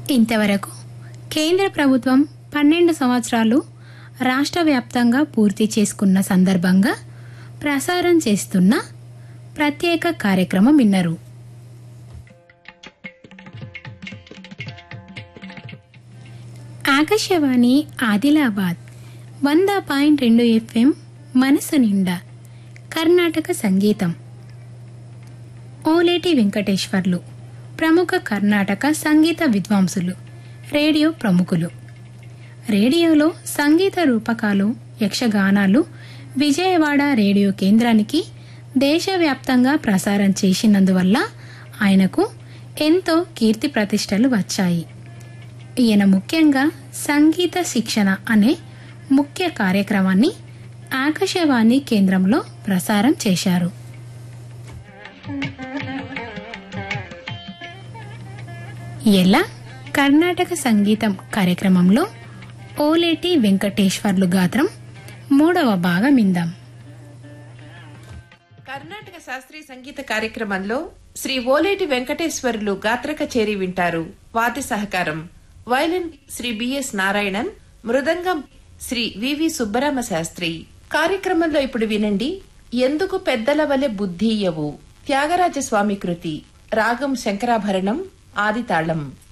ఇంతవరకు కేంద్ర ప్రభుత్వం పన్నెండు సంవత్సరాలు రాష్ట్ర వ్యాప్తంగా పూర్తి చేసుకున్న సందర్భంగా ప్రసారం చేస్తున్న ప్రత్యేక కార్యక్రమం విన్నారు ఆకాశవాణి ఆదిలాబాద్ వంద పాయింట్ రెండు ఎఫ్ఎం మనసు నిండా కర్ణాటక సంగీతం ఓలేటి వెంకటేశ్వర్లు ప్రముఖ కర్ణాటక సంగీత విద్వాంసులు రేడియో ప్రముఖులు రేడియోలో సంగీత రూపకాలు యక్షగానాలు విజయవాడ రేడియో కేంద్రానికి దేశవ్యాప్తంగా ప్రసారం చేసినందువల్ల ఆయనకు ఎంతో కీర్తి ప్రతిష్టలు వచ్చాయి ఈయన ముఖ్యంగా సంగీత శిక్షణ అనే ముఖ్య కార్యక్రమాన్ని ఆకాశవాణి కేంద్రంలో ప్రసారం చేశారు ఎలా కర్ణాటక సంగీతం కార్యక్రమంలో ఓలేటి వెంకటేశ్వర్లు గాత్రం మూడవ భాగం ఇందాం కర్ణాటక శాస్త్రీయ సంగీత కార్యక్రమంలో శ్రీ ఓలేటి వెంకటేశ్వరులు గాత్ర కచేరి వింటారు వాద్య సహకారం వైలిన్ శ్రీ బిఎస్ నారాయణన్ మృదంగం శ్రీ వివి సుబ్బరామ శాస్త్రి కార్యక్రమంలో ఇప్పుడు వినండి ఎందుకు పెద్దల వలె బుద్ధియవు త్యాగరాజ స్వామి కృతి రాగం శంకరాభరణం ఆదితాళం